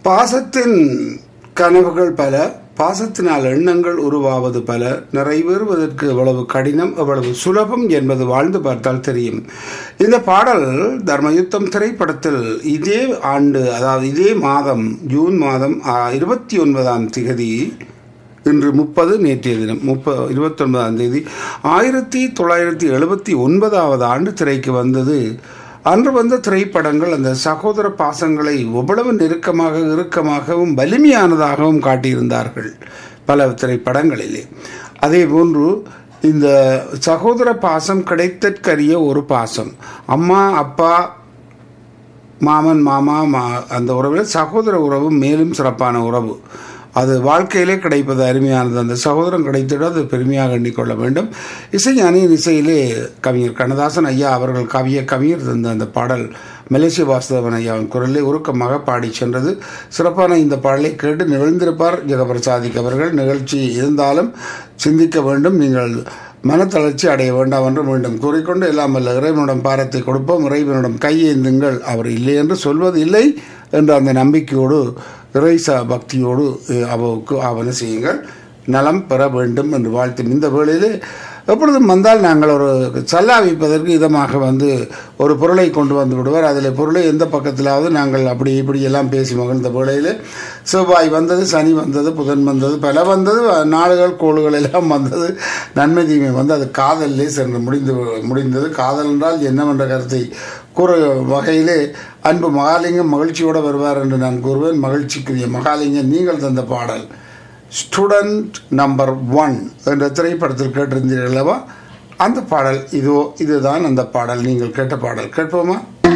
பாசத்தின் கனவுகள் பல பாசத்தினால் எண்ணங்கள் உருவாவது பல நிறைவேறுவதற்கு எவ்வளவு கடினம் எவ்வளவு சுலபம் என்பது வாழ்ந்து பார்த்தால் தெரியும் இந்த பாடல் தர்மயுத்தம் திரைப்படத்தில் இதே ஆண்டு அதாவது இதே மாதம் ஜூன் மாதம் இருபத்தி ஒன்பதாம் திகதி இன்று முப்பது நேற்றைய தினம் முப்ப இருபத்தொன்பதாம் தேதி ஆயிரத்தி தொள்ளாயிரத்தி எழுபத்தி ஒன்பதாவது ஆண்டு திரைக்கு வந்தது அன்று வந்த திரைப்படங்கள் அந்த சகோதர பாசங்களை எவ்வளவு நெருக்கமாக இறுக்கமாகவும் வலிமையானதாகவும் காட்டியிருந்தார்கள் பல திரைப்படங்களிலே அதே போன்று இந்த சகோதர பாசம் கிடைத்தற்கரிய ஒரு பாசம் அம்மா அப்பா மாமன் மாமா மா அந்த உறவில் சகோதர உறவு மேலும் சிறப்பான உறவு அது வாழ்க்கையிலே கிடைப்பது அருமையானது அந்த சகோதரம் கிடைத்திட அது பெருமையாக எண்ணிக்கொள்ள வேண்டும் இசைஞானியின் இசையிலே கவிஞர் கண்ணதாசன் ஐயா அவர்கள் கவிய கவிஞர் தந்த அந்த பாடல் மலேசிய வாசுதேவன் ஐயாவின் குரலை உருக்கமாக பாடி சென்றது சிறப்பான இந்த பாடலை கேட்டு நிகழ்ந்திருப்பார் ஜெகபிரசாதிக் அவர்கள் நிகழ்ச்சி இருந்தாலும் சிந்திக்க வேண்டும் நீங்கள் மனத்தளர்ச்சி அடைய வேண்டாம் என்று மீண்டும் கூறிக்கொண்டு எல்லாம் அல்ல இறைவனிடம் பாரத்தை கொடுப்போம் இறைவனிடம் கையேந்துங்கள் அவர் இல்லை என்று சொல்வது இல்லை என்ற அந்த நம்பிக்கையோடு இறைச பக்தியோடு அவருக்கு ஆவண செய்யுங்கள் நலம் பெற வேண்டும் என்று வாழ்த்தும் இந்த வேளையிலே எப்பொழுதும் வந்தால் நாங்கள் ஒரு சல்லாவிப்பதற்கு இதமாக வந்து ஒரு பொருளை கொண்டு வந்து விடுவார் அதில் பொருளை எந்த பக்கத்திலாவது நாங்கள் அப்படி இப்படி எல்லாம் பேசி மகிழ்ந்த வேளையில் செவ்வாய் வந்தது சனி வந்தது புதன் வந்தது பல வந்தது நாடுகள் கோளுகள் எல்லாம் வந்தது நன்மை தீமை வந்து அது காதலிலே சென்று முடிந்து முடிந்தது காதல் என்றால் என்னவென்ற கருத்தை கூற வகையிலே அன்பு மகாலிங்கம் மகிழ்ச்சியோடு வருவார் என்று நான் கூறுவேன் மகிழ்ச்சிக்குரிய மகாலிங்கம் நீங்கள் தந்த பாடல் ஸ்டூடெண்ட் நம்பர் ஒன் என்ற திரைப்படத்தில் கேட்டிருந்தீர்கள் அல்லவா அந்த பாடல் இதோ இதுதான் அந்த பாடல் நீங்கள் கேட்ட பாடல் கேட்போமா